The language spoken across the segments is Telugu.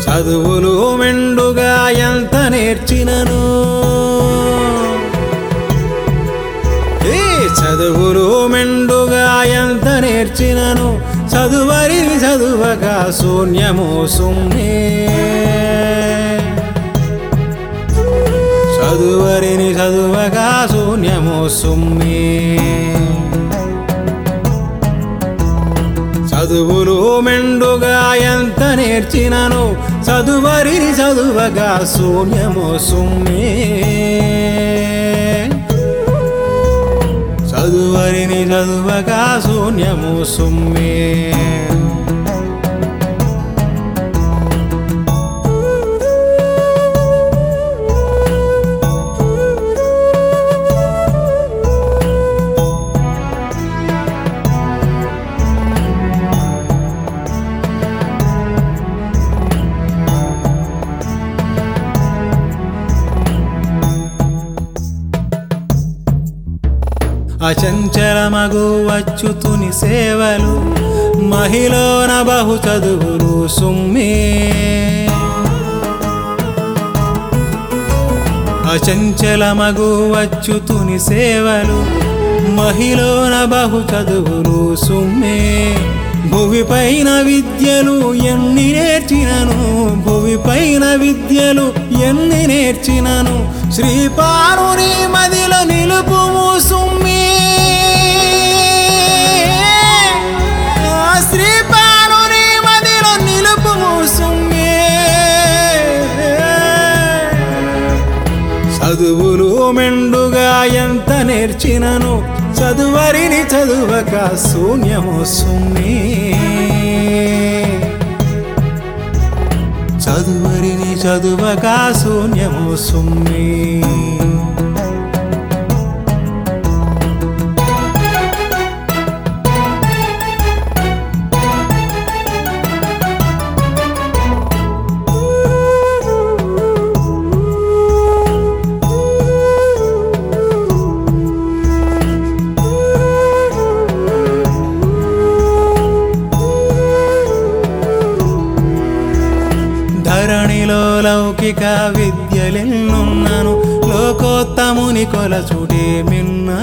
చదువులు మెండుగా ఎంత నేర్చినను ఈ చదువులు మెండుగా ఎంత నేర్చినను చదువరి చదువగా శూన్యము సుమ్మే చదువరిని చదువగా శూన్యము సుమ్మే చదువులు మెండుగా ఎంత నేర్చినను చదువరిని చదువగా శూన్యము సుమ్మే చదువరిని చదువగా శూన్యము సుమ్మే అచంచలమగు వచ్చుతుని సేవలు మహిళన బహు చదువులు సుమ్మే అచంచలమగు వచ్చుతుని సేవలు మహిళన బహు చదువులు సుమ్మే భువిపైన విద్యలు ఎన్ని నేర్చినను భువిపైన విద్యలు ఎన్ని నేర్చినను శ్రీపారుని మదిలో నిలుపుము సుమ్మే ఆ శ్రీపారుని మదిలో నిలుపుము సుమ్మే చదువులు మెండుగా ఎంత నేర్చినను చదువరిని చదువక శూన్యము సుమ్మే చదువరిని చదువక శూన్యము సుమ్మే ధరణిలో లౌకిక విద్యలెన్నున్నాను లోకోత్తముని కొలచుడే మిన్నా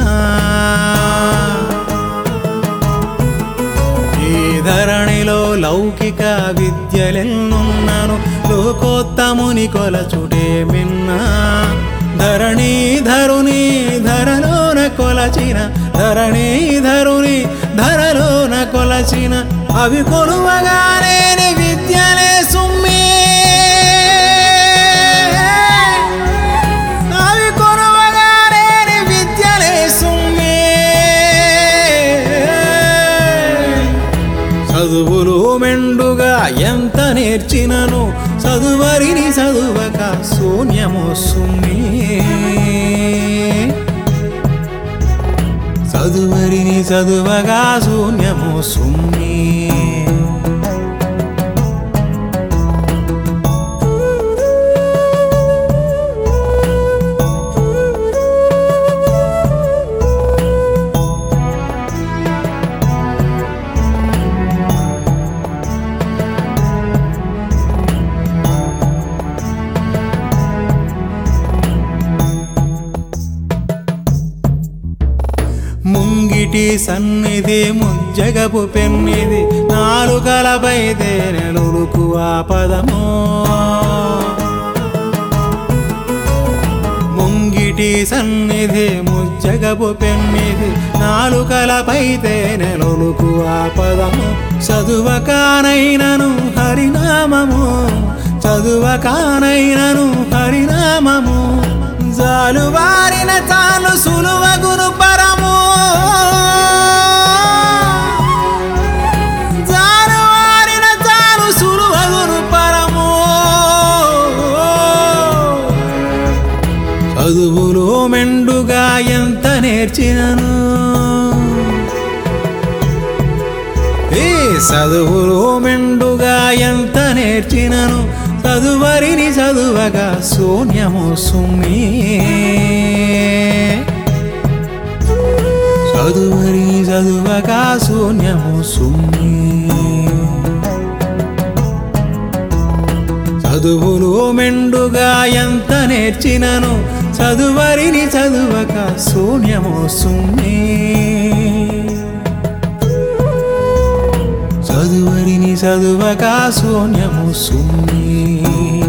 ఈ ధరణిలో లౌకిక విద్యలెన్నున్నాను లోకోత్తముని కొలచుడే మిన్నా ధరణి ధరుని ధరలోన కొలచిన ధరణి ధరుని ధరలోన కొలచిన అవి కొలువగానే విద్యలే సుమ్మే అవి కొలువగానే విద్యలే సుమ్మే చదువులు మెండుగా ఎంత నేర్చినను చదువరిని చదువక శూన్యము సుమ్మే చదువరిని చదువగా శూన్యము సుమ్మే ముంగిటి సన్నిధి ముజ్జగపు పెన్నిది నాలుగలపై తేనెలుకు ఆపదము ముంగిటి సన్నిధి ముజ్జగపు పెన్నిది నాలుకలపై తేనెలుకు ఆపదము చదువకానైనను హరినామము చదువకానైనను హరినామము జాలువారిన తాను సులువగును పరము జాలువారిన తాను సులువగును పరము చదువులో మెండుగా ఎంత నేర్చినను ఏ చదువులో మెండుగా ఎంత నేర్చినను చదువరిని చదువగా శూన్యము సుమ్మే చదువరిని చదువగా శూన్యము సుమ్మే చదువులు మెండుగా ఎంత నేర్చినను చదువరిని చదువక శూన్యము సుమ్మే చదువరిని చదువక శూన్యము సుమ్మే